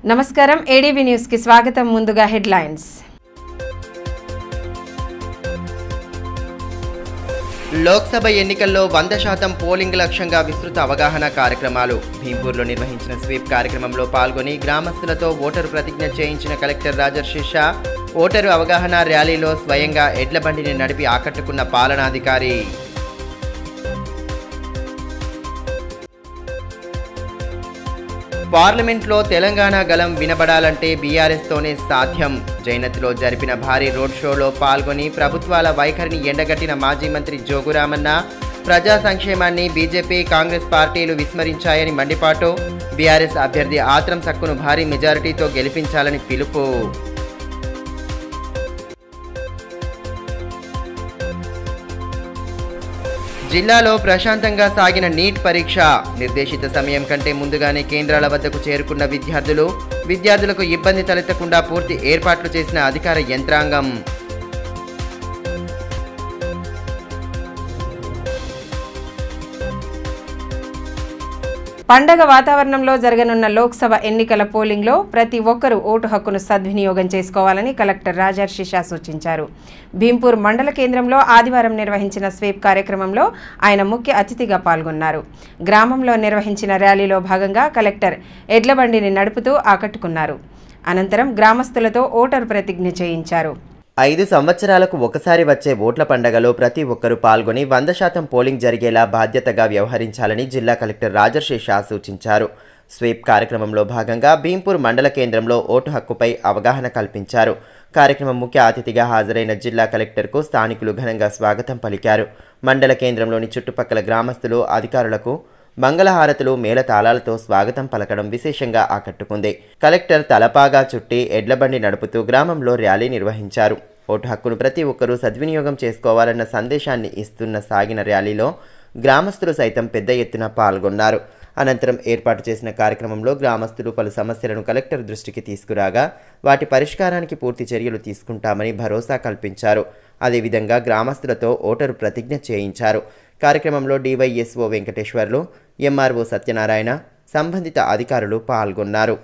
నమస్కారం ఏడీబీ న్యూస్కి స్వాగతం ముందుగా హెడ్లైన్స్ లోక్సభ ఎన్నికల్లో వంద శాతం పోలింగ్ లక్ష్యంగా విస్తృత అవగాహన కార్యక్రమాలు భీంపూర్లో నిర్వహించిన స్వీప్ కార్యక్రమంలో పాల్గొని గ్రామస్తులతో ఓటరు ప్రతిజ్ఞ చేయించిన కలెక్టర్ రాజర్షి షా ఓటరు అవగాహన ర్యాలీలో స్వయంగా ఎడ్ల బండిని నడిపి ఆకట్టుకున్న పాలనాధికారి పార్లమెంట్లో తెలంగాణ గలం వినబడాలంటే బీఆర్ఎస్తోనే సాధ్యం జైనత్లో జరిపిన భారీ రోడ్ షోలో పాల్గొని ప్రభుత్వాల వైఖరిని ఎండగట్టిన మాజీ మంత్రి జోగురామన్న ప్రజా సంక్షేమాన్ని బీజేపీ కాంగ్రెస్ పార్టీలు విస్మరించాయని మండిపాటు బీఆర్ఎస్ అభ్యర్థి ఆత్రం సక్కును భారీ మెజారిటీతో గెలిపించాలని పిలుపు జిల్లాలో ప్రశాంతంగా సాగిన నీట్ పరీక్ష నిర్దేశిత సమయం కంటే ముందుగానే కేంద్రాల వద్దకు చేరుకున్న విద్యార్థులు విద్యార్థులకు ఇబ్బంది తలెత్తకుండా పూర్తి ఏర్పాట్లు చేసిన అధికార యంత్రాంగం పండగ వాతావరణంలో జరగనున్న లోక్సభ ఎన్నికల పోలింగ్లో ప్రతి ఒక్కరూ ఓటు హక్కును సద్వినియోగం చేసుకోవాలని కలెక్టర్ రాజర్షి షా సూచించారు భీంపూర్ మండల కేంద్రంలో ఆదివారం నిర్వహించిన స్వీప్ కార్యక్రమంలో ఆయన ముఖ్య అతిథిగా పాల్గొన్నారు గ్రామంలో నిర్వహించిన ర్యాలీలో భాగంగా కలెక్టర్ ఎడ్లబండిని నడుపుతూ ఆకట్టుకున్నారు అనంతరం గ్రామస్తులతో ఓటరు ప్రతిజ్ఞ చేయించారు ఐదు సంవత్సరాలకు ఒకసారి వచ్చే ఓట్ల పండగలో ప్రతి ఒక్కరూ పాల్గొని వంద శాతం పోలింగ్ జరిగేలా బాధ్యతగా వ్యవహరించాలని జిల్లా కలెక్టర్ రాజర్షి షా సూచించారు స్వీప్ కార్యక్రమంలో భాగంగా భీంపూర్ మండల కేంద్రంలో ఓటు హక్కుపై అవగాహన కల్పించారు కార్యక్రమం ముఖ్య అతిథిగా హాజరైన జిల్లా కలెక్టర్కు స్థానికులు ఘనంగా స్వాగతం పలికారు మండల కేంద్రంలోని చుట్టుపక్కల గ్రామస్తులు అధికారులకు మంగళహారతులు మేళతాళాలతో స్వాగతం పలకడం విశేషంగా ఆకట్టుకుంది కలెక్టర్ తలపాగా చుట్టి ఎడ్లబండి నడుపుతూ గ్రామంలో ర్యాలీ నిర్వహించారు ఓటు హక్కును ప్రతి ఒక్కరూ సద్వినియోగం చేసుకోవాలన్న సందేశాన్ని ఇస్తున్న సాగిన ర్యాలీలో గ్రామస్తులు సైతం పెద్ద ఎత్తున పాల్గొన్నారు అనంతరం ఏర్పాటు చేసిన కార్యక్రమంలో గ్రామస్తులు పలు సమస్యలను కలెక్టర్ దృష్టికి తీసుకురాగా వాటి పరిష్కారానికి పూర్తి చర్యలు తీసుకుంటామని భరోసా కల్పించారు అదేవిధంగా గ్రామస్తులతో ఓటరు ప్రతిజ్ఞ చేయించారు కార్యక్రమంలో డివైఎస్ఓ వెంకటేశ్వర్లు ఎంఆర్ఓ సత్యనారాయణ సంబంధిత అధికారులు పాల్గొన్నారు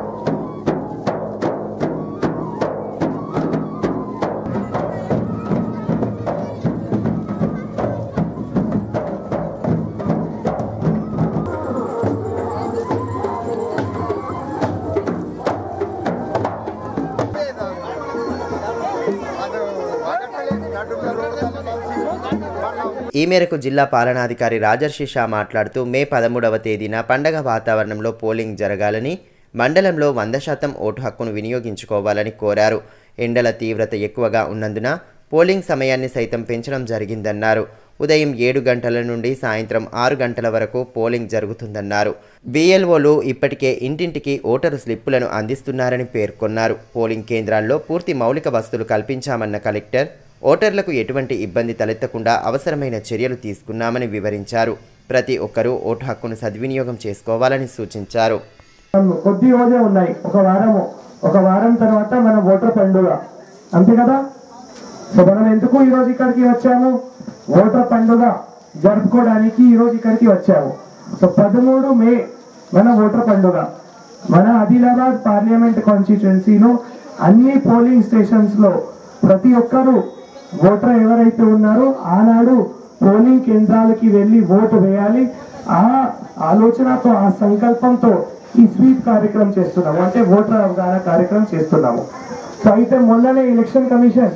ఈ మేరకు జిల్లా పాలనాధికారి రాజర్షి షా మాట్లాడుతూ మే పదమూడవ తేదీన పండగ వాతావరణంలో పోలింగ్ జరగాలని మండలంలో వంద శాతం ఓటు హక్కును వినియోగించుకోవాలని కోరారు ఎండల తీవ్రత ఎక్కువగా ఉన్నందున పోలింగ్ సమయాన్ని సైతం పెంచడం జరిగిందన్నారు ఉదయం ఏడు గంటల నుండి సాయంత్రం ఆరు గంటల వరకు పోలింగ్ జరుగుతుందన్నారు బిఎల్ఓలు ఇప్పటికే ఇంటింటికి ఓటరు స్లిప్పులను అందిస్తున్నారని పేర్కొన్నారు పోలింగ్ కేంద్రాల్లో పూర్తి మౌలిక వస్తువులు కల్పించామన్న కలెక్టర్ ఓటర్లకు ఎటువంటి ఇబ్బంది తలెత్తకుండా అవసరమైన చర్యలు తీసుకున్నామని వివరించారు ప్రతి ఒక్కరూ ఓటు హక్కును సద్వినియోగం చేసుకోవాలని సూచించారు కొద్ది రోజే ఉన్నాయి ఒక వారము ఒక వారం తర్వాత మన ఓటర్ పండుగ అంతే కదా సో మనం ఎందుకు ఈ రోజు ఇక్కడికి వచ్చాము ఓటర్ పండుగ జరుపుకోవడానికి ఈ రోజు ఇక్కడికి వచ్చాము సో పదమూడు మే మన ఓటర్ పండుగ మన ఆదిలాబాద్ పార్లమెంట్ కాన్స్టిట్యున్సీలో అన్ని పోలింగ్ స్టేషన్స్ లో ప్రతి ఒక్కరూ ఓటర్ ఎవరైతే ఉన్నారో ఆనాడు పోలింగ్ కేంద్రాలకి వెళ్ళి ఓటు వేయాలి ఆ ఆలోచనతో ఆ సంకల్పంతో ఈ స్వీప్ కార్యక్రమం చేస్తున్నాము అంటే ఓటర్ అవగాహన కార్యక్రమం చేస్తున్నాము సో అయితే మొన్ననే ఎలక్షన్ కమిషన్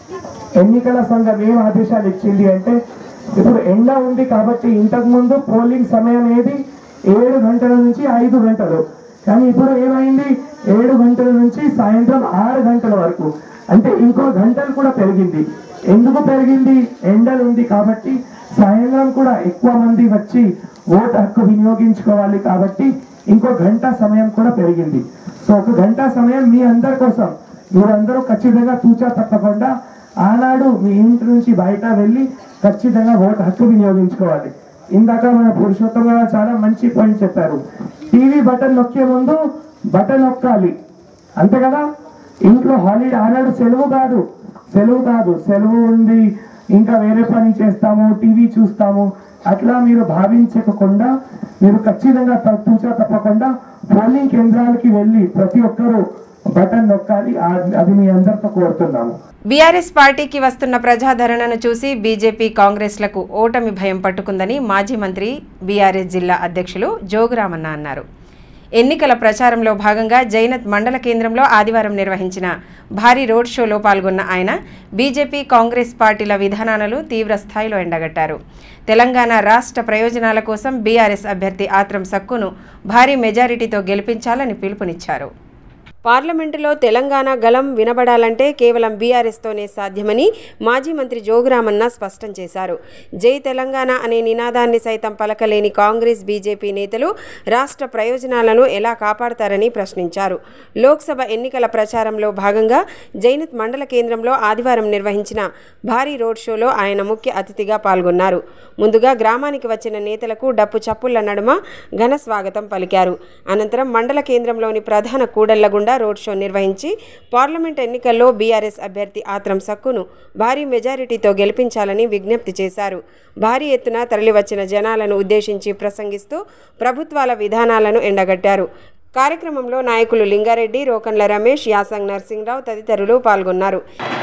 ఎన్నికల సంఘం ఏం ఆదేశాలు ఇచ్చింది అంటే ఇప్పుడు ఎండ ఉంది కాబట్టి ఇంతకు ముందు పోలింగ్ సమయం ఏది ఏడు గంటల నుంచి ఐదు గంటలు కానీ ఇప్పుడు ఏమైంది ఏడు గంటల నుంచి సాయంత్రం ఆరు గంటల వరకు అంటే ఇంకో గంటలు కూడా పెరిగింది ఎందుకు పెరిగింది ఎండలు ఉంది కాబట్టి సాయంత్రం కూడా ఎక్కువ మంది వచ్చి ఓటు హక్కు వినియోగించుకోవాలి కాబట్టి ఇంకో గంట సమయం కూడా పెరిగింది సో ఒక గంట సమయం మీ అందరి కోసం మీరందరూ ఖచ్చితంగా తూచా తప్పకుండా ఆనాడు మీ ఇంటి నుంచి బయట వెళ్ళి ఖచ్చితంగా ఓటు హక్కు వినియోగించుకోవాలి ఇందాక మన పురుషోత్తం గారు చాలా మంచి పాయింట్ చెప్పారు టీవీ బటన్ నొక్కే ముందు బటన్ నొక్కాలి అంతే కదా ఇంట్లో హాలిడే ఆనాడు సెలవు కాదు సెలవు కాదు సెలవు ఉంది ఇంకా వేరే పని చేస్తాము టీవీ చూస్తాము అట్లా మీరు భావించకుండా మీరు ఖచ్చితంగా తూచా తప్పకుండా పోలింగ్ కేంద్రాలకి వెళ్ళి ప్రతి ఒక్కరూ బటన్ నొక్కాలి ఆ- అది మీ అందరితో కోరుతున్నాము బీఆర్ఎస్ పార్టీకి వస్తున్న ప్రజాదరణను చూసి బీజేపీ కాంగ్రెస్లకు ఓటమి భయం పట్టుకుందని మాజీ మంత్రి బీఆర్ఎస్ జిల్లా అధ్యక్షులు జోగురామన్న అన్నారు ఎన్నికల ప్రచారంలో భాగంగా జైనత్ మండల కేంద్రంలో ఆదివారం నిర్వహించిన భారీ రోడ్ షోలో పాల్గొన్న ఆయన బీజేపీ కాంగ్రెస్ పార్టీల విధానాలను తీవ్ర స్థాయిలో ఎండగట్టారు తెలంగాణ రాష్ట్ర ప్రయోజనాల కోసం బీఆర్ఎస్ అభ్యర్థి ఆత్రం సక్కును భారీ మెజారిటీతో గెలిపించాలని పిలుపునిచ్చారు పార్లమెంటులో తెలంగాణ గలం వినబడాలంటే కేవలం బీఆర్ఎస్తోనే సాధ్యమని మాజీ మంత్రి జోగురామన్న స్పష్టం చేశారు జై తెలంగాణ అనే నినాదాన్ని సైతం పలకలేని కాంగ్రెస్ బీజేపీ నేతలు రాష్ట్ర ప్రయోజనాలను ఎలా కాపాడతారని ప్రశ్నించారు లోక్సభ ఎన్నికల ప్రచారంలో భాగంగా జైనత్ మండల కేంద్రంలో ఆదివారం నిర్వహించిన భారీ రోడ్ షోలో ఆయన ముఖ్య అతిథిగా పాల్గొన్నారు ముందుగా గ్రామానికి వచ్చిన నేతలకు డప్పు చప్పుళ్ల నడుమ ఘన స్వాగతం పలికారు అనంతరం మండల కేంద్రంలోని ప్రధాన కూడళ్ల గుండా రోడ్ షో నిర్వహించి పార్లమెంట్ ఎన్నికల్లో బీఆర్ఎస్ అభ్యర్థి ఆత్రం సక్కును భారీ మెజారిటీతో గెలిపించాలని విజ్ఞప్తి చేశారు భారీ ఎత్తున తరలివచ్చిన జనాలను ఉద్దేశించి ప్రసంగిస్తూ ప్రభుత్వాల విధానాలను ఎండగట్టారు కార్యక్రమంలో నాయకులు లింగారెడ్డి రోకన్ల రమేష్ యాసంగ్ నర్సింగ్రావు తదితరులు పాల్గొన్నారు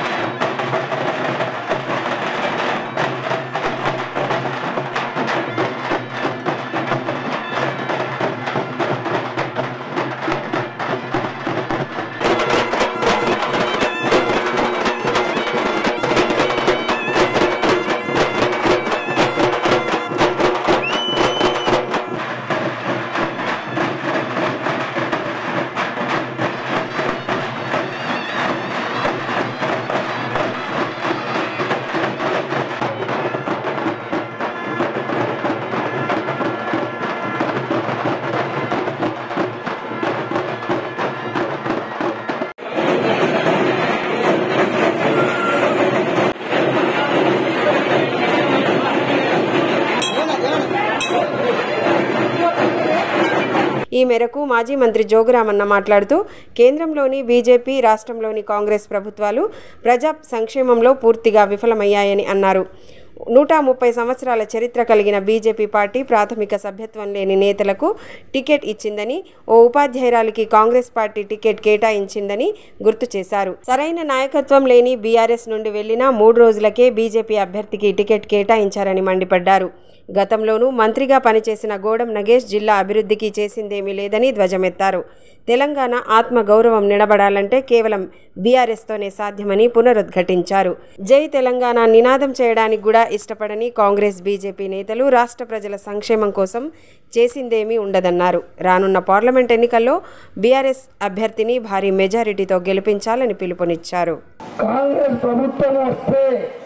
ఈ మేరకు మాజీ మంత్రి జోగురామన్న మాట్లాడుతూ కేంద్రంలోని బీజేపీ రాష్ట్రంలోని కాంగ్రెస్ ప్రభుత్వాలు ప్రజా సంక్షేమంలో పూర్తిగా విఫలమయ్యాయని అన్నారు నూట ముప్పై సంవత్సరాల చరిత్ర కలిగిన బీజేపీ పార్టీ ప్రాథమిక సభ్యత్వం లేని నేతలకు టికెట్ ఇచ్చిందని ఓ ఉపాధ్యాయురాలికి కాంగ్రెస్ పార్టీ టికెట్ కేటాయించిందని గుర్తు చేశారు సరైన నాయకత్వం లేని బీఆర్ఎస్ నుండి వెళ్లిన మూడు రోజులకే బీజేపీ అభ్యర్థికి టికెట్ కేటాయించారని మండిపడ్డారు గతంలోనూ మంత్రిగా పనిచేసిన గోడం నగేష్ జిల్లా అభివృద్ధికి చేసిందేమీ లేదని ధ్వజమెత్తారు తెలంగాణ ఆత్మ గౌరవం నిలబడాలంటే కేవలం బీఆర్ఎస్తోనే సాధ్యమని పునరుద్ఘాటించారు జై తెలంగాణ నినాదం చేయడానికి కూడా ఇష్టపడని కాంగ్రెస్ బీజేపీ నేతలు రాష్ట్ర ప్రజల సంక్షేమం కోసం చేసిందేమీ ఉండదన్నారు రానున్న పార్లమెంట్ ఎన్నికల్లో బీఆర్ఎస్ అభ్యర్థిని భారీ మెజారిటీతో గెలిపించాలని పిలుపునిచ్చారు కాంగ్రెస్ ప్రభుత్వం వస్తే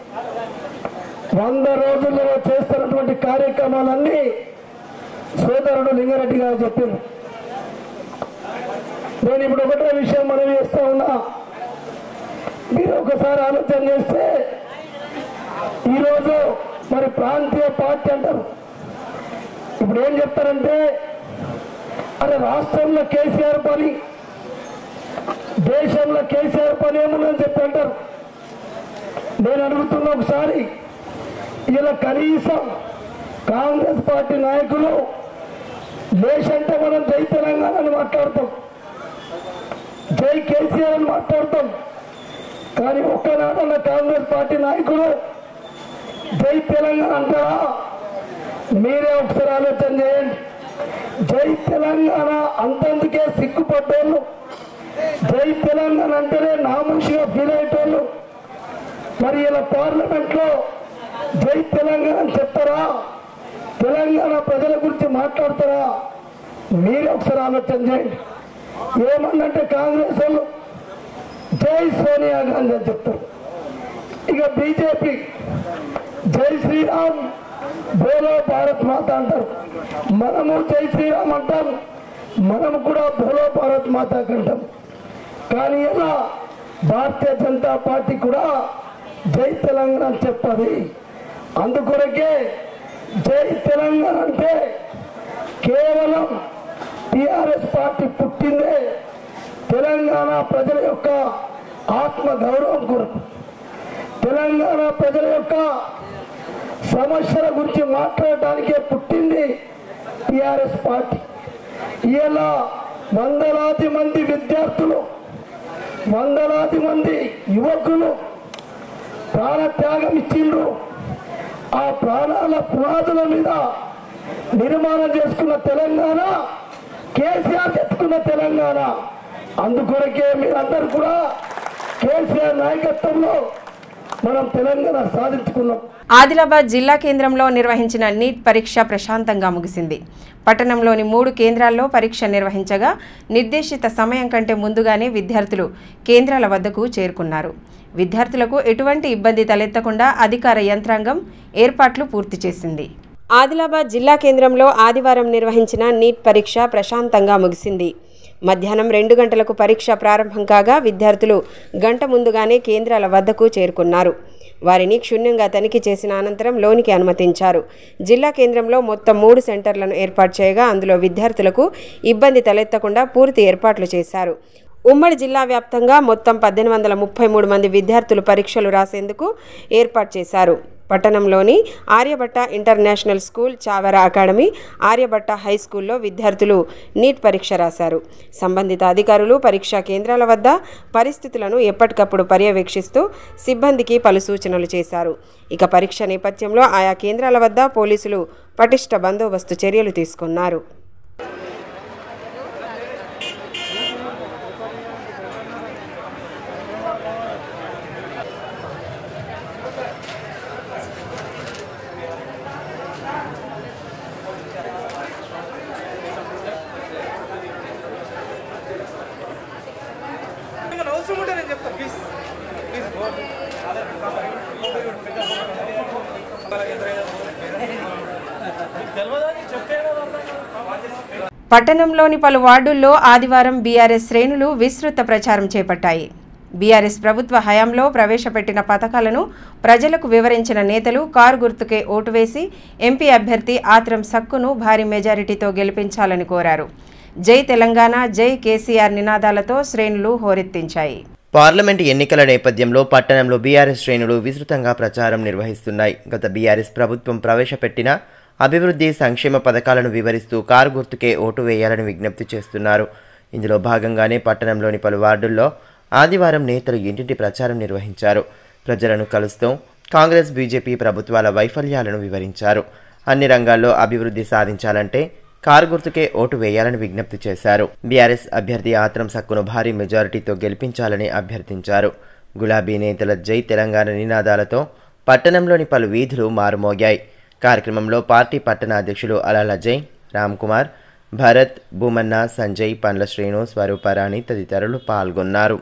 వంద రోజుల్లో చేస్తున్నటువంటి కార్యక్రమాలన్నీ సోదరుడు లింగారెడ్డి గారు చెప్పారు నేను ఇప్పుడు ఒకటే విషయం మనం చేస్తా ఉన్నా మీరు ఒకసారి ఆలోచన చేస్తే ఈరోజు మరి ప్రాంతీయ పార్టీ అంటారు ఇప్పుడు ఏం చెప్తారంటే అరే రాష్ట్రంలో కేసీఆర్ పని దేశంలో కేసీఆర్ పని ఏముందని చెప్పి అంటారు నేను అడుగుతున్న ఒకసారి ఇలా కనీసం కాంగ్రెస్ పార్టీ నాయకులు లేచంటే మనం జై తెలంగాణ అని మాట్లాడతాం జై కేసీఆర్ అని మాట్లాడతాం కానీ ఒక్కనాడన్న కాంగ్రెస్ పార్టీ నాయకులు జై తెలంగాణ అంటారా మీరే ఒకసారి ఆలోచన చేయండి జై తెలంగాణ అంతందుకే సిగ్గుపడ్డోళ్ళు జై తెలంగాణ అంటేనే నామూషిగా ఫీల్ అయ్యేటోళ్ళు మరి ఇలా పార్లమెంట్ లో జై తెలంగాణ అని చెప్తారా తెలంగాణ ప్రజల గురించి మాట్లాడతారా మీరే ఒకసారి ఆలోచన చేయండి ఏమన్నంటే కాంగ్రెస్ వాళ్ళు జై సోనియా గాంధీ అని చెప్తారు ఇక బీజేపీ జై శ్రీరామ్ బోలో భారత్ మాత అంటారు మనము జై శ్రీరామ్ అంటాం మనము కూడా బోలో భారత్ మాత అంటాం కానీ ఇలా భారతీయ జనతా పార్టీ కూడా జై తెలంగాణ అని చెప్పది అందుకొరకే జై తెలంగాణ అంటే కేవలం టిఆర్ఎస్ పార్టీ పుట్టిందే తెలంగాణ ప్రజల యొక్క ఆత్మ గౌరవం కొరకు తెలంగాణ ప్రజల యొక్క సమస్యల గురించి మాట్లాడడానికే పుట్టింది టిఆర్ఎస్ పార్టీ ఇలా వందలాది మంది విద్యార్థులు వందలాది మంది యువకులు ప్రాణ త్యాగం ఇచ్చిండ్రు ఆ ప్రాణాల పునాదుల మీద నిర్మాణం చేసుకున్న తెలంగాణ కేసీఆర్ తెచ్చుకున్న తెలంగాణ అందుకొరకే మీరందరూ కూడా కేసీఆర్ నాయకత్వంలో మనం తెలంగాణ సాధించుకున్నాం ఆదిలాబాద్ జిల్లా కేంద్రంలో నిర్వహించిన నీట్ పరీక్ష ప్రశాంతంగా ముగిసింది పట్టణంలోని మూడు కేంద్రాల్లో పరీక్ష నిర్వహించగా నిర్దేశిత సమయం కంటే ముందుగానే విద్యార్థులు కేంద్రాల వద్దకు చేరుకున్నారు విద్యార్థులకు ఎటువంటి ఇబ్బంది తలెత్తకుండా అధికార యంత్రాంగం ఏర్పాట్లు పూర్తి చేసింది ఆదిలాబాద్ జిల్లా కేంద్రంలో ఆదివారం నిర్వహించిన నీట్ పరీక్ష ప్రశాంతంగా ముగిసింది మధ్యాహ్నం రెండు గంటలకు పరీక్ష ప్రారంభం కాగా విద్యార్థులు గంట ముందుగానే కేంద్రాల వద్దకు చేరుకున్నారు వారిని క్షుణ్ణంగా తనిఖీ చేసిన అనంతరం లోనికి అనుమతించారు జిల్లా కేంద్రంలో మొత్తం మూడు సెంటర్లను ఏర్పాటు చేయగా అందులో విద్యార్థులకు ఇబ్బంది తలెత్తకుండా పూర్తి ఏర్పాట్లు చేశారు ఉమ్మడి జిల్లా వ్యాప్తంగా మొత్తం పద్దెనిమిది వందల ముప్పై మూడు మంది విద్యార్థులు పరీక్షలు రాసేందుకు ఏర్పాటు చేశారు పట్టణంలోని Aryabhatta international school Chavara academy Aryabhatta high స్కూల్లో విద్యార్థులు నీట్ పరీక్ష రాశారు సంబంధిత అధికారులు పరీక్షా కేంద్రాల వద్ద పరిస్థితులను ఎప్పటికప్పుడు పర్యవేక్షిస్తూ సిబ్బందికి పలు సూచనలు చేశారు ఇక పరీక్ష నేపథ్యంలో ఆయా కేంద్రాల వద్ద పోలీసులు పటిష్ట బందోబస్తు చర్యలు తీసుకున్నారు అవసరం ఉంటే నేను చెప్తా ప్లీజ్ ప్లీజ్ తెలియదని చెప్తే పట్టణంలోని పలు వార్డుల్లో ఆదివారం బీఆర్ఎస్ శ్రేణులు విస్తృత ప్రచారం చేపట్టాయి బీఆర్ఎస్ ప్రభుత్వ హయాంలో ప్రవేశపెట్టిన పథకాలను ప్రజలకు వివరించిన నేతలు కారు గుర్తుకే ఓటు వేసి ఎంపీ అభ్యర్థి ఆత్రం సక్కును భారీ మెజారిటీతో గెలిపించాలని కోరారు జై తెలంగాణ జై కేసీఆర్ నినాదాలతో శ్రేణులు హోరెత్తించాయి పార్లమెంటు ఎన్నికల నేపథ్యంలో పట్టణంలో బీఆర్ఎస్ శ్రేణులు విస్తృతంగా ప్రచారం నిర్వహిస్తున్నాయి గత బీఆర్ఎస్ ప్రభుత్వం ప్రవేశపెట్టిన అభివృద్ధి సంక్షేమ పథకాలను వివరిస్తూ కారు గుర్తుకే ఓటు వేయాలని విజ్ఞప్తి చేస్తున్నారు ఇందులో భాగంగానే పట్టణంలోని పలు వార్డుల్లో ఆదివారం నేతలు ఇంటింటి ప్రచారం నిర్వహించారు ప్రజలను కలుస్తూ కాంగ్రెస్ బీజేపీ ప్రభుత్వాల వైఫల్యాలను వివరించారు అన్ని రంగాల్లో అభివృద్ధి సాధించాలంటే కారు గుర్తుకే ఓటు వేయాలని విజ్ఞప్తి చేశారు బీఆర్ఎస్ అభ్యర్థి ఆత్రం సక్కును భారీ మెజారిటీతో గెలిపించాలని అభ్యర్థించారు గులాబీ నేతల జై తెలంగాణ నినాదాలతో పట్టణంలోని పలు వీధులు మారుమోగాయి కార్యక్రమంలో పార్టీ పట్టణ అధ్యక్షులు అలాల జై రామ్ కుమార్ భరత్ భూమన్న సంజయ్ పండ్ల శ్రీను స్వరూపరాణి తదితరులు పాల్గొన్నారు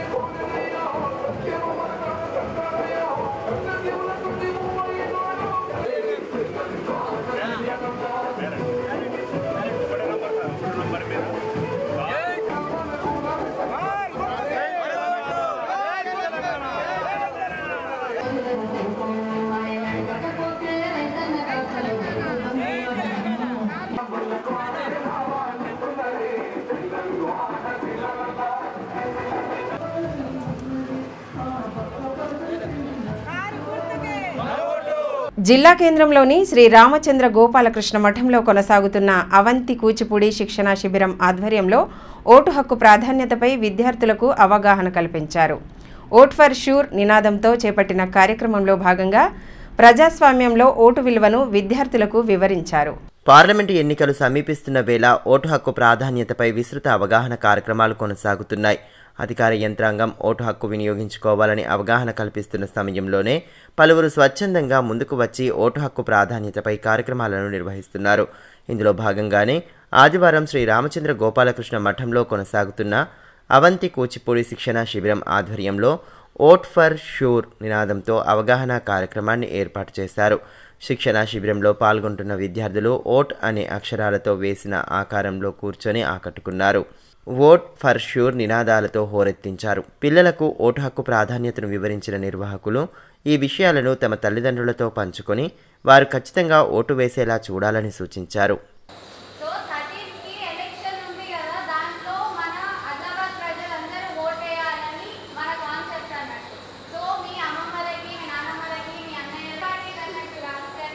జిల్లా కేంద్రంలోని శ్రీ రామచంద్ర గోపాలకృష్ణ మఠంలో కొనసాగుతున్న అవంతి కూచిపూడి శిక్షణా శిబిరం ఆధ్వర్యంలో ఓటు హక్కు ప్రాధాన్యతపై విద్యార్థులకు అవగాహన కల్పించారు ఓట్ ఫర్ షూర్ నినాదంతో చేపట్టిన కార్యక్రమంలో భాగంగా ప్రజాస్వామ్యంలో ఓటు విలువను విద్యార్థులకు వివరించారు పార్లమెంటు ఎన్నికలు సమీపిస్తున్న వేళ ఓటు హక్కు ప్రాధాన్యతపై విస్తృత అవగాహన కార్యక్రమాలు కొనసాగుతున్నాయి అధికార యంత్రాంగం ఓటు హక్కు వినియోగించుకోవాలని అవగాహన కల్పిస్తున్న సమయంలోనే పలువురు స్వచ్ఛందంగా ముందుకు వచ్చి ఓటు హక్కు ప్రాధాన్యతపై కార్యక్రమాలను నిర్వహిస్తున్నారు ఇందులో భాగంగానే ఆదివారం శ్రీ రామచంద్ర గోపాలకృష్ణ మఠంలో కొనసాగుతున్న అవంతి కూచిపూడి శిక్షణ శిబిరం ఆధ్వర్యంలో ఓట్ ఫర్ షూర్ నినాదంతో అవగాహన కార్యక్రమాన్ని ఏర్పాటు చేశారు శిక్షణ శిబిరంలో పాల్గొంటున్న విద్యార్థులు ఓట్ అనే అక్షరాలతో వేసిన ఆకారంలో కూర్చొని ఆకట్టుకున్నారు ఓట్ ఫర్ షూర్ నినాదాలతో హోరెత్తించారు పిల్లలకు ఓటు హక్కు ప్రాధాన్యతను వివరించిన నిర్వాహకులు ఈ విషయాలను తమ తల్లిదండ్రులతో పంచుకొని వారు ఖచ్చితంగా ఓటు వేసేలా చూడాలని సూచించారు సో థర్టీన్ కి ఎలక్షన్ ఉంది కదా దాంట్లో మన ఆదిలాబాద్ ప్రజలందరూ ఓటేయాలని మన కాన్సెప్ట్ అన్నట్టు సో మీ అమ్మమ్మలకి మీ నాన్నమ్మలకి మీ అన్నయ్య పార్టీకి అన్నట్టు కాదు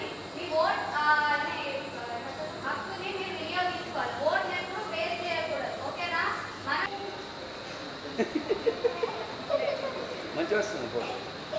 మంచిగా వస్తుంది ఫోటో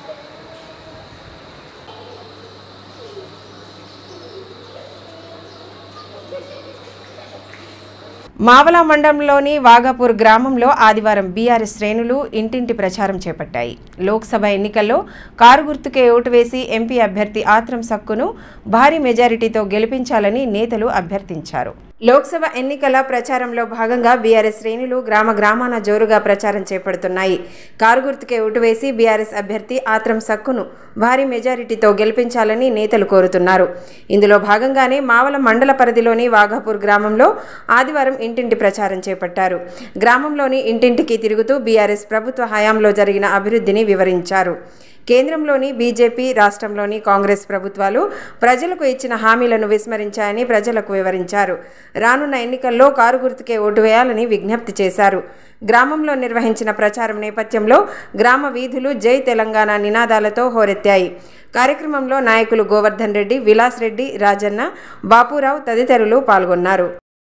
మావల మండలంలోని వాగాపూర్ గ్రామంలో ఆదివారం బీఆర్ఎస్ శ్రేణులు ఇంటింటి ప్రచారం చేపట్టాయి లోక్సభ ఎన్నికల్లో కారు గుర్తుకే ఓటు వేసి ఎంపీ అభ్యర్థి ఆత్రం సక్కును భారీ మెజారిటీతో గెలిపించాలని నేతలు అభ్యర్థించారు లోక్సభ ఎన్నికల ప్రచారంలో భాగంగా బీఆర్ఎస్ శ్రేణులు గ్రామ గ్రామాన జోరుగా ప్రచారం చేపడుతున్నాయి కారు గుర్తుకే ఓటు వేసి బీఆర్ఎస్ అభ్యర్థి ఆత్రం సక్కును భారీ మెజారిటీతో గెలిపించాలని నేతలు కోరుతున్నారు ఇందులో భాగంగానే మావల మండల పరిధిలోని వాఘాపూర్ గ్రామంలో ఆదివారం ఇంటింటి ప్రచారం చేపట్టారు గ్రామంలోని ఇంటింటికి తిరుగుతూ బీఆర్ఎస్ ప్రభుత్వ హయాంలో జరిగిన అభివృద్ధిని వివరించారు కేంద్రంలోని బీజేపీ రాష్ట్రంలోని కాంగ్రెస్ ప్రభుత్వాలు ప్రజలకు ఇచ్చిన హామీలను విస్మరించాయని ప్రజలకు వివరించారు రానున్న ఎన్నికల్లో కారు గుర్తుకే ఓటు వేయాలని విజ్ఞప్తి చేశారు గ్రామంలో నిర్వహించిన ప్రచారం నేపథ్యంలో గ్రామ వీధులు జై తెలంగాణ నినాదాలతో హోరెత్తాయి కార్యక్రమంలో నాయకులు గోవర్ధన్ రెడ్డి విలాస్ రెడ్డి రాజన్న బాపురావు తదితరులు పాల్గొన్నారు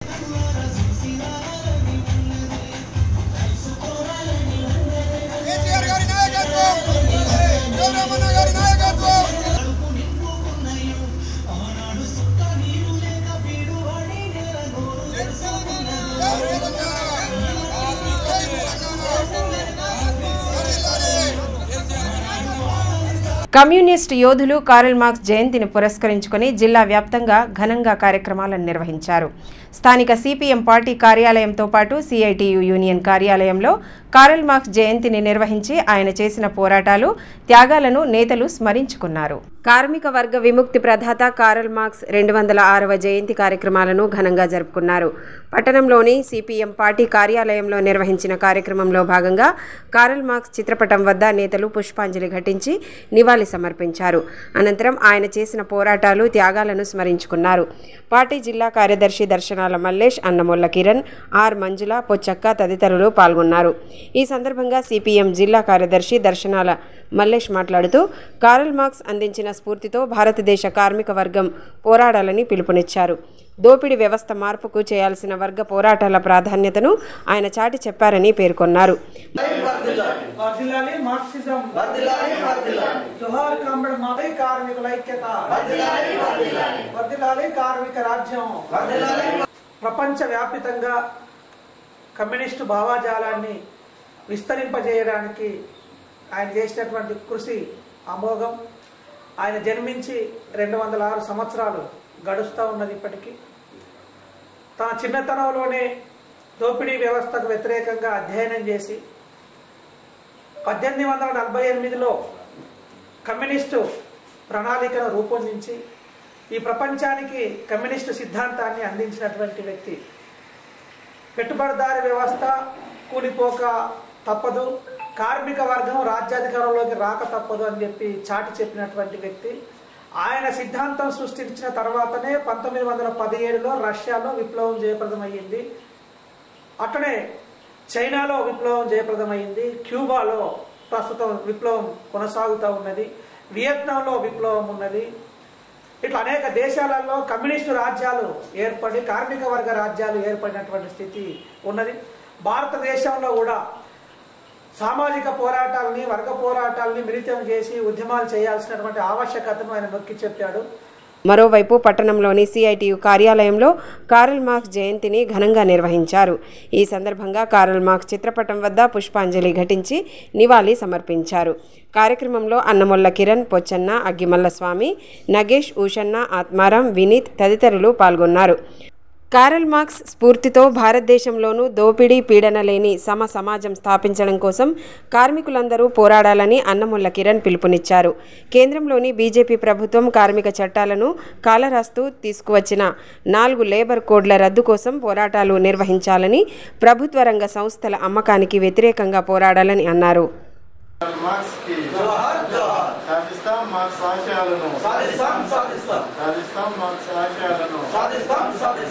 కేసీఆర్ గారి నాయకత్వం చంద్రబాబు గారి నాయకత్వం కమ్యూనిస్ట్ యోధులు కారల్ మార్క్స్ జయంతిని పురస్కరించుకొని జిల్లా వ్యాప్తంగా ఘనంగా కార్యక్రమాలను నిర్వహించారు స్థానిక సిపిఎం పార్టీ కార్యాలయంతో పాటు సిఐటియు యూనియన్ కార్యాలయంలో కారల్ మార్క్స్ జయంతిని నిర్వహించి ఆయన చేసిన పోరాటాలు త్యాగాలను నేతలు స్మరించుకున్నారు కార్మిక వర్గ విముక్తి ప్రదాత కారల్ మార్క్స్ రెండు వందల ఆరవ జయంతి కార్యక్రమాలను ఘనంగా జరుపుకున్నారు పట్టణంలోని సిపిఎం పార్టీ కార్యాలయంలో నిర్వహించిన కార్యక్రమంలో భాగంగా కారల్ మార్క్స్ చిత్రపటం వద్ద నేతలు పుష్పాంజలి ఘటించి నివాళి సమర్పించారు అనంతరం ఆయన చేసిన పోరాటాలు త్యాగాలను స్మరించుకున్నారు పార్టీ జిల్లా కార్యదర్శి దర్శనాల మల్లేష్ అన్నమొల్ల కిరణ్ ఆర్ మంజుల పొచ్చక్క తదితరులు పాల్గొన్నారు ఈ సందర్భంగా సిపిఎం జిల్లా కార్యదర్శి దర్శనాల మల్లేష్ మాట్లాడుతూ కారల్ మార్క్స్ అందించిన స్ఫూర్తితో భారతదేశ కార్మిక వర్గం పోరాడాలని పిలుపునిచ్చారు దోపిడీ వ్యవస్థ మార్పుకు చేయాల్సిన వర్గ పోరాటాల ప్రాధాన్యతను ఆయన చాటి చెప్పారని పేర్కొన్నారు వర్ధిల్లాలి మార్క్సిజం జోహార్ కామ్రేడ్ మాదై కార్మికుల ఐక్యత వర్ధిల్లాలి కార్మిక రాజ్యం ప్రపంచ వ్యాపితంగా కమ్యూనిస్టు భావాజాలాన్ని విస్తరింపజేయడానికి ఆయన చేసినటువంటి కృషి అమోఘం ఆయన జన్మించి రెండు వందల ఆరు సంవత్సరాలు గడుస్తూ ఉన్నది ఇప్పటికీ తన చిన్నతనంలోనే దోపిడీ వ్యవస్థకు వ్యతిరేకంగా అధ్యయనం చేసి పద్దెనిమిది వందల నలభై ఎనిమిదిలో కమ్యూనిస్టు ప్రణాళికను రూపొందించి ఈ ప్రపంచానికి కమ్యూనిస్టు సిద్ధాంతాన్ని అందించినటువంటి వ్యక్తి పెట్టుబడిదారి వ్యవస్థ కూలిపోక తప్పదు కార్మిక వర్గం రాజ్యాధికారంలోకి రాక తప్పదు అని చెప్పి చాటి చెప్పినటువంటి వ్యక్తి ఆయన సిద్ధాంతం సృష్టించిన తర్వాతనే పంతొమ్మిది వందల పదిహేడులో రష్యాలో విప్లవం జయప్రదమయ్యింది అట్లనే చైనాలో విప్లవం జయప్రదమైంది క్యూబాలో ప్రస్తుతం విప్లవం కొనసాగుతూ ఉన్నది వియత్నాంలో విప్లవం ఉన్నది ఇట్లా అనేక దేశాలలో కమ్యూనిస్టు రాజ్యాలు ఏర్పడి కార్మిక వర్గ రాజ్యాలు ఏర్పడినటువంటి స్థితి ఉన్నది భారతదేశంలో కూడా సామాజిక పోరాటాలని వర్గ పోరాటాలని మిళితం చేసి ఉద్యమాలు చేయాల్సినటువంటి ఆవశ్యకతను ఆయన నొక్కి చెప్పాడు మరోవైపు పట్టణంలోని సిఐటియు కార్యాలయంలో కారల్ మార్క్స్ జయంతిని ఘనంగా నిర్వహించారు ఈ సందర్భంగా కారల్ మార్క్స్ చిత్రపటం వద్ద పుష్పాంజలి ఘటించి నివాళి సమర్పించారు కార్యక్రమంలో అన్నమొల్ల కిరణ్ పొచ్చన్న అగ్గిమల్ల స్వామి నగేష్ ఊషన్న ఆత్మారాం వినీత్ తదితరులు పాల్గొన్నారు కారల్ మార్క్స్ స్ఫూర్తితో భారతదేశంలోనూ దోపిడీ పీడన లేని సమ సమాజం స్థాపించడం కోసం కార్మికులందరూ పోరాడాలని అన్నముల్ల కిరణ్ పిలుపునిచ్చారు కేంద్రంలోని బీజేపీ ప్రభుత్వం కార్మిక చట్టాలను కాలరాస్తూ తీసుకువచ్చిన నాలుగు లేబర్ కోడ్ల రద్దు కోసం పోరాటాలు నిర్వహించాలని ప్రభుత్వ రంగ సంస్థల అమ్మకానికి వ్యతిరేకంగా పోరాడాలని అన్నారు మార్క్స్ కి సాధిస్తాం మార్క్స్ ఆశయాలను సాధిస్తాం మార్క్స్ ఆశయాలను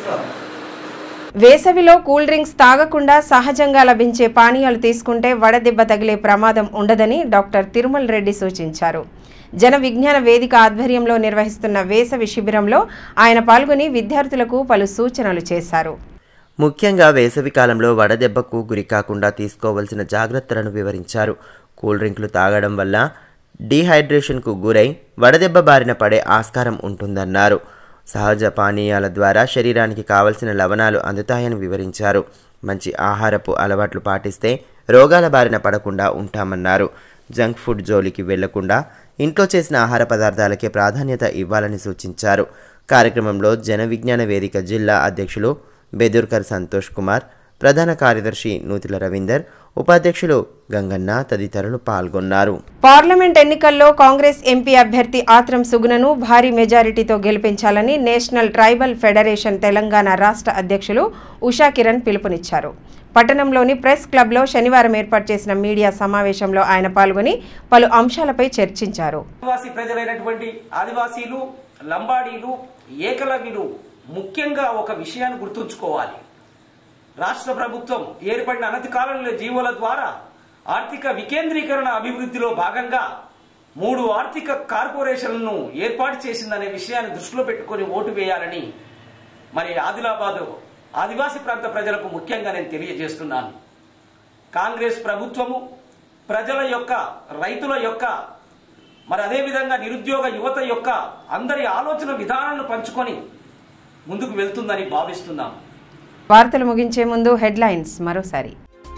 వేసవిలో కూల్ డ్రింక్స్ తాగకుండా సహజంగా లభించే పానీయాలు తీసుకుంటే వడదెబ్బ తగిలే ప్రమాదం ఉండదని డాక్టర్ తిరుమల రెడ్డి సూచించారు జన విజ్ఞాన వేదిక ఆధ్వర్యంలో నిర్వహిస్తున్న వేసవి శిబిరంలో ఆయన పాల్గొని విద్యార్థులకు పలు సూచనలు చేశారు ముఖ్యంగా వేసవి కాలంలో వడదెబ్బకు గురికాకుండా తీసుకోవలసిన జాగ్రత్తలను వివరించారు కూల్ డ్రింకులు తాగడం వల్ల డీహైడ్రేషన్కు గురై వడదెబ్బ బారిన పడే ఆస్కారం ఉంటుందన్నారు సహజ పానీయాల ద్వారా శరీరానికి కావలసిన లవణాలు అందుతాయని వివరించారు మంచి ఆహారపు అలవాట్లు పాటిస్తే రోగాల బారిన పడకుండా ఉంటామన్నారు జంక్ ఫుడ్ జోలికి వెళ్లకుండా ఇంట్లో చేసిన ఆహార పదార్థాలకే ప్రాధాన్యత ఇవ్వాలని సూచించారు కార్యక్రమంలో జన విజ్ఞాన వేదిక జిల్లా అధ్యక్షులు బెదుర్కర్ సంతోష్ కుమార్ ప్రధాన కార్యదర్శి నూతిల రవీందర్ ఉపాధ్యక్షులు గంగన్న తదితరులు పాల్గొన్నారు పార్లమెంట్ ఎన్నికల్లో కాంగ్రెస్ ఎంపీ అభ్యర్థి ఆత్రం సుగుణను భారీ మెజారిటీతో గెలిపించాలని నేషనల్ ట్రైబల్ ఫెడరేషన్ తెలంగాణ రాష్ట్ర అధ్యక్షులు ఉషా కిరణ్ పిలుపునిచ్చారు పట్టణంలోని ప్రెస్ క్లబ్లో శనివారం ఏర్పాటు చేసిన మీడియా సమావేశంలో ఆయన పాల్గొని పలు అంశాలపై చర్చించారు ఆదివాసీ ప్రజలైనటువంటి ఆదివాసీలు లంబాడీలు ఏకలవ్యులు ముఖ్యంగా ఒక విషయాన్ని గుర్తుంచుకోవాలి రాష్ట్ర ప్రభుత్వం ఏర్పడిన అనతి కాలంలో జీవోల ద్వారా ఆర్థిక వికేంద్రీకరణ అభివృద్ధిలో భాగంగా మూడు ఆర్థిక కార్పొరేషన్లను ఏర్పాటు చేసిందనే విషయాన్ని దృష్టిలో పెట్టుకొని ఓటు వేయాలని మరి ఆదిలాబాద్ ఆదివాసీ ప్రాంత ప్రజలకు ముఖ్యంగా నేను తెలియజేస్తున్నాను కాంగ్రెస్ ప్రభుత్వము ప్రజల యొక్క రైతుల యొక్క మరి అదేవిధంగా నిరుద్యోగ యువత యొక్క అందరి ఆలోచన విధానాలను పంచుకొని ముందుకు వెళ్తుందని భావిస్తున్నాం వార్తలు ముగించే ముందు హెడ్లైన్స్ మరోసారి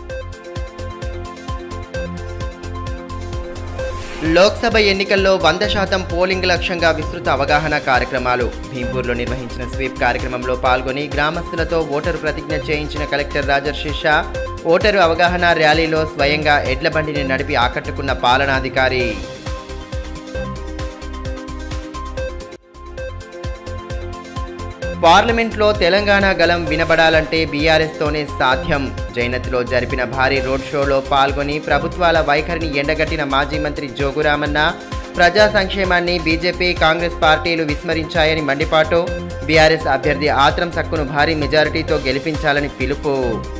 లోక్సభ ఎన్నికల్లో వంద శాతం పోలింగ్ లక్ష్యంగా విస్తృత అవగాహన కార్యక్రమాలు భీంపూర్లో నిర్వహించిన స్వీప్ కార్యక్రమంలో పాల్గొని గ్రామస్తులతో ఓటరు ప్రతిజ్ఞ చేయించిన కలెక్టర్ రాజర్షి షా ఓటరు అవగాహన ర్యాలీలో స్వయంగా ఎడ్ల బండిని నడిపి ఆకట్టుకున్న పాలనాధికారి పార్లమెంట్లో తెలంగాణ గలం వినబడాలంటే బీఆర్ఎస్తోనే సాధ్యం జైనత్లో జరిపిన భారీ రోడ్ షోలో పాల్గొని ప్రభుత్వాల వైఖరిని ఎండగట్టిన మాజీ మంత్రి జోగురామన్న ప్రజా సంక్షేమాన్ని బీజేపీ కాంగ్రెస్ పార్టీలు విస్మరించాయని మండిపాటు బీఆర్ఎస్ అభ్యర్థి ఆత్రం సక్కును భారీ మెజారిటీతో గెలిపించాలని పిలుపు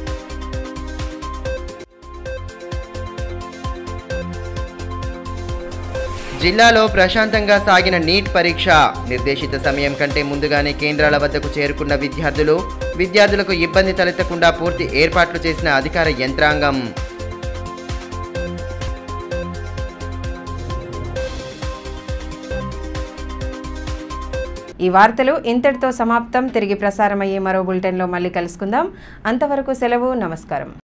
జిల్లాలో ప్రశాంతంగా సాగిన నీట్ పరీక్ష నిర్దేశిత సమయం కంటే ముందుగానే కేంద్రాల వద్దకు చేరుకున్న విద్యార్థులు విద్యార్థులకు ఇబ్బంది తలెత్తకుండా పూర్తి ఏర్పాట్లు చేసిన అధికార యంత్రాంగం ఈ వార్తలు ఇంతటితో సమాప్తం తిరిగి ప్రసారమయ్యే మరో బులెటిన్లో మళ్ళీ కలుసుకుందాం అంతవరకు సెలవు నమస్కారం